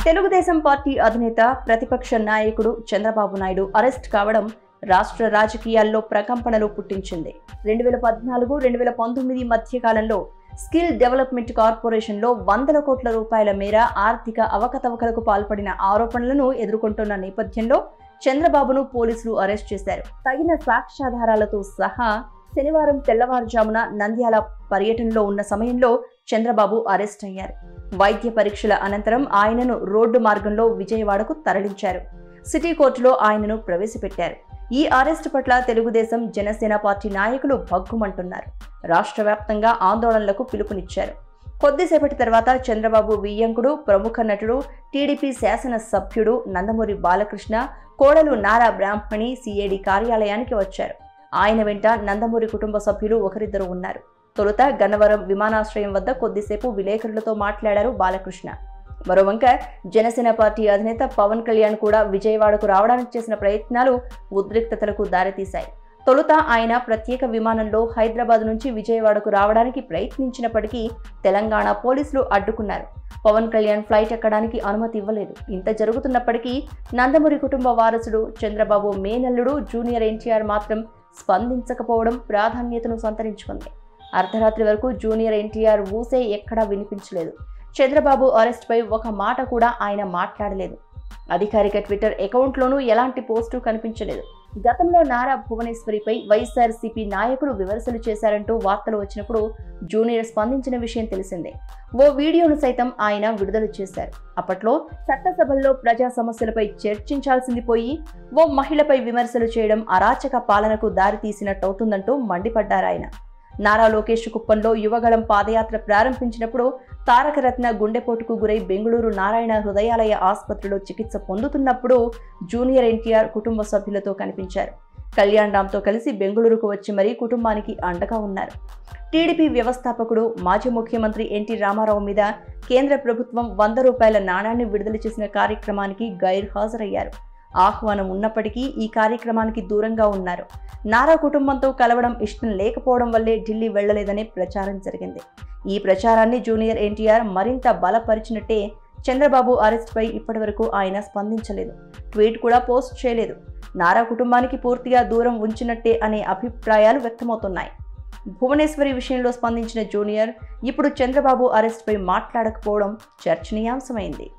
Telugu Desam party అధినేత ప్రతిపక్ష నాయకుడు చంద్రబాబు నాయుడు అరెస్ట్ కావడం రాష్ట్ర రాజకీయాల్లో ప్రకంపనలు పుట్టించింది రెండు వేల పద్నాలుగు రెండు వేల పంతొమ్మిది మధ్య కాలంలో స్కిల్ డెవలప్మెంట్ కార్పొరేషన్లో వందల కోట్ల రూపాయల మేర ఆర్థిక అవకతవకలకు పాల్పడిన ఆరోపణలను ఎదుర్కొంటున్న నేపథ్యంలో చంద్రబాబును పోలీసులు అరెస్ట్ చేశారు తగిన సాక్ష్యాధారాలతో సహా శనివారం తెల్లవారుజామున నంద్యాల పర్యటనలో ఉన్న సమయంలో చంద్రబాబు అరెస్ట్ అయ్యారు వైద్య పరీక్షల అనంతరం ఆయనను రోడ్డు మార్గంలో విజయవాడకు తరలించారు సిటీ కోర్టులో ఆయనను ప్రవేశపెట్టారు ఈ అరెస్టు పట్ల తెలుగుదేశం జనసేన పార్టీ నాయకులు భగ్గుమంటున్నారు రాష్ట్ర వ్యాప్తంగా ఆందోళనలకు పిలుపునిచ్చారు కొద్దిసేపటి తర్వాత చంద్రబాబు వియ్యంకుడు ప్రముఖ నటుడు టీడీపీ శాసన సభ్యుడు నందమూరి బాలకృష్ణ కోడలు నారా బ్రాహ్మణి సిఐడి కార్యాలయానికి వచ్చారు ఆయన వెంట నందమూరి కుటుంబ సభ్యులు ఒకరిద్దరు ఉన్నారు తొలుత గన్నవరం విమానాశ్రయం వద్ద కొద్దిసేపు విలేకరులతో మాట్లాడారు బాలకృష్ణ మరోవంక జనసేన పార్టీ అధినేత పవన్ కళ్యాణ్ కూడా విజయవాడకు రావడానికి చేసిన ప్రయత్నాలు ఉద్రిక్తతలకు దారితీశాయి తొలుత ఆయన ప్రత్యేక విమానంలో హైదరాబాద్ నుంచి విజయవాడకు రావడానికి ప్రయత్నించినప్పటికీ తెలంగాణ పోలీసులు అడ్డుకున్నారు పవన్ కళ్యాణ్ ఫ్లైట్ ఎక్కడానికి అనుమతి ఇవ్వలేదు ఇంత జరుగుతున్నప్పటికీ నందమూరి కుటుంబ వారసుడు చంద్రబాబు మేనల్లుడు జూనియర్ ఎన్టీఆర్ మాత్రం స్పందించకపోవడం ప్రాధాన్యతను సంతరించుకుంది అర్ధరాత్రి వరకు జూనియర్ ఎన్టీఆర్ ఊసే ఎక్కడా వినిపించలేదు చంద్రబాబు అరెస్ట్పై ఒక మాట కూడా ఆయన మాట్లాడలేదు అధికారిక ట్విట్టర్ అకౌంట్లోనూ ఎలాంటి పోస్టు కనిపించలేదు గతంలో నారా భువనేశ్వరిపై వైఎస్ఆర్సీపీ నాయకులు విమర్శలు చేశారంటూ వార్తలు వచ్చినప్పుడు జూనియర్ స్పందించిన విషయం తెలిసిందే ఓ వీడియోను సైతం ఆయన విడుదల చేశారు అప్పట్లో చట్టసభల్లో ప్రజా సమస్యలపై చర్చించాల్సింది పోయి ఓ మహిళపై విమర్శలు చేయడం అరాచక పాలనకు దారితీసినట్టవుతుందంటూ మండిపడ్డారు ఆయన నారా లోకేష్ కుప్పంలో యువగళం పాదయాత్ర ప్రారంభించినప్పుడు తారకరత్న గుండెపోటుకు గురై బెంగళూరు నారాయణ హృదయాలయ ఆసుపత్రిలో చికిత్స పొందుతున్నప్పుడు జూనియర్ ఎన్టీఆర్ కుటుంబ సభ్యులతో కనిపించారు కళ్యాణ్ రామ్తో కలిసి బెంగళూరుకు వచ్చి మరీ కుటుంబానికి అండగా ఉన్నారు టీడీపీ వ్యవస్థాపకుడు మాజీ ముఖ్యమంత్రి ఎన్టీ రామారావు మీద కేంద్ర ప్రభుత్వం వంద రూపాయల నాణాన్ని విడుదల చేసిన కార్యక్రమానికి గైర్ హాజరయ్యారు ఆహ్వానం ఉన్నప్పటికీ ఈ కార్యక్రమానికి దూరంగా ఉన్నారు నారా కుటుంబంతో కలవడం ఇష్టం లేకపోవడం వల్లే ఢిల్లీ వెళ్లలేదనే ప్రచారం జరిగింది ఈ ప్రచారాన్ని జూనియర్ ఎన్టీఆర్ మరింత బలపరిచినట్టే చంద్రబాబు అరెస్ట్పై ఇప్పటివరకు ఆయన స్పందించలేదు ట్వీట్ కూడా పోస్ట్ చేయలేదు నారా కుటుంబానికి పూర్తిగా దూరం ఉంచినట్టే అనే అభిప్రాయాలు వ్యక్తమవుతున్నాయి భువనేశ్వరి విషయంలో స్పందించిన జూనియర్ ఇప్పుడు చంద్రబాబు అరెస్ట్పై మాట్లాడకపోవడం చర్చనీయాంశమైంది